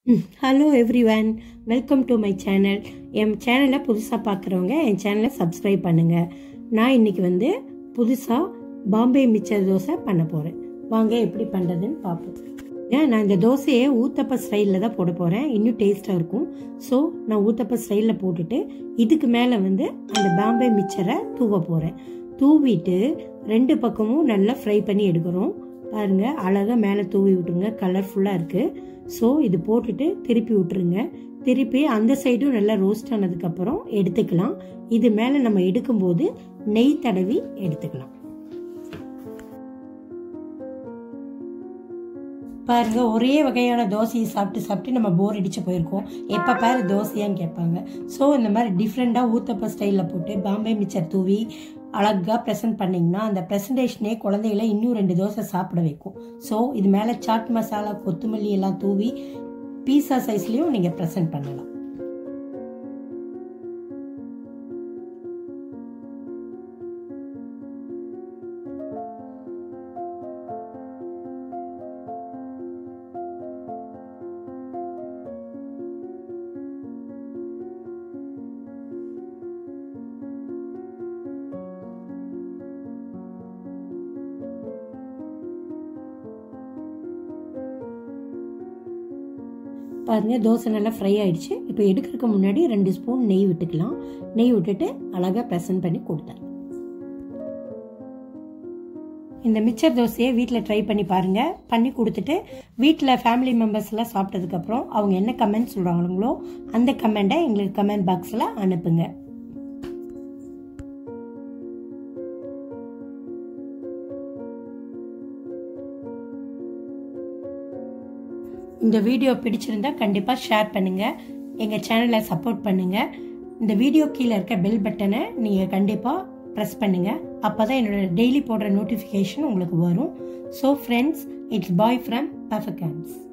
hello everyone welcome to my channel என் சேனலை புதுசாக பார்க்குறவங்க என் சேனலை சப்ஸ்கிரைப் பண்ணுங்கள் நான் இன்னைக்கு வந்து புதுசாக பாம்பே மிச்சர் தோசை பண்ண போகிறேன் வாங்க எப்படி பண்ணுறதுன்னு பார்ப்போம் ஏன் நான் இந்த தோசையை ஊத்தப்ப ஸ்டைலில் தான் போட போகிறேன் இன்னும் டேஸ்ட்டாக இருக்கும் ஸோ நான் ஊத்தப்ப ஸ்டைலில் போட்டுட்டு இதுக்கு மேலே வந்து அந்த பாம்பே மிச்சரை தூவ போகிறேன் தூவிட்டு ரெண்டு பக்கமும் நல்லா ஃப்ரை பண்ணி எடுக்கிறோம் பாருங்க அழகாக மேலே தூவி விட்டுருங்க கலர்ஃபுல்லாக இருக்குது ஸோ இது போட்டுட்டு திருப்பி விட்டுருங்க திருப்பி அந்த சைடும் நல்லா ரோஸ்ட் ஆனதுக்கப்புறம் எடுத்துக்கலாம் இது மேலே நம்ம எடுக்கும்போது நெய் தடவி எடுத்துக்கலாம் பாருங்க ஒரே வகையான தோசையை சாப்பிட்டு சாப்பிட்டு நம்ம போர் அடிச்சு போயிருக்கோம் எப்போ பாரு தோசையான்னு கேட்பாங்க ஸோ இந்த மாதிரி டிஃப்ரெண்ட்டாக ஊத்தப்ப ஸ்டைலில் போட்டு பாம்பே மிச்சர் தூவி அழகாக ப்ரெசென்ட் பண்ணிங்கன்னா அந்த ப்ரெசன்டேஷனே குழந்தைகளை இன்னும் ரெண்டு தோசை சாப்பிட வைக்கும் ஸோ இது மேலே சாட் மசாலா கொத்தமல்லி எல்லாம் தூவி பீஸா சைஸ்லேயும் நீங்கள் ப்ரெசென்ட் பண்ணலாம் பாருங்க தோசை நல்லா ஃப்ரை ஆயிடுச்சு இப்போ எடுக்கிறதுக்கு முன்னாடி ரெண்டு ஸ்பூன் நெய் விட்டுக்கலாம் நெய் விட்டுட்டு அழகாக ப்ரெசன்ட் பண்ணி கொடுத்தேன் இந்த மிச்சர் தோசையை வீட்டில் ட்ரை பண்ணி பாருங்க பண்ணி கொடுத்துட்டு வீட்டில் ஃபேமிலி மெம்பர்ஸ் எல்லாம் சாப்பிட்டதுக்கப்புறம் அவங்க என்ன கமெண்ட் சொல்கிறாங்களோ அந்த கமெண்ட்டை எங்களுக்கு கமெண்ட் பாக்ஸில் அனுப்புங்க இந்த வீடியோ பிடிச்சிருந்தா கண்டிப்பாக ஷேர் பண்ணுங்கள் எங்கள் சேனலை சப்போர்ட் பண்ணுங்கள் இந்த வீடியோ கீழே இருக்க பெல் பட்டனை நீங்கள் கண்டிப்பாக ப்ரெஸ் பண்ணுங்கள் அப்போ தான் என்னோட டெய்லி போடுற நோட்டிஃபிகேஷன் உங்களுக்கு வரும் so friends it's bye from perfect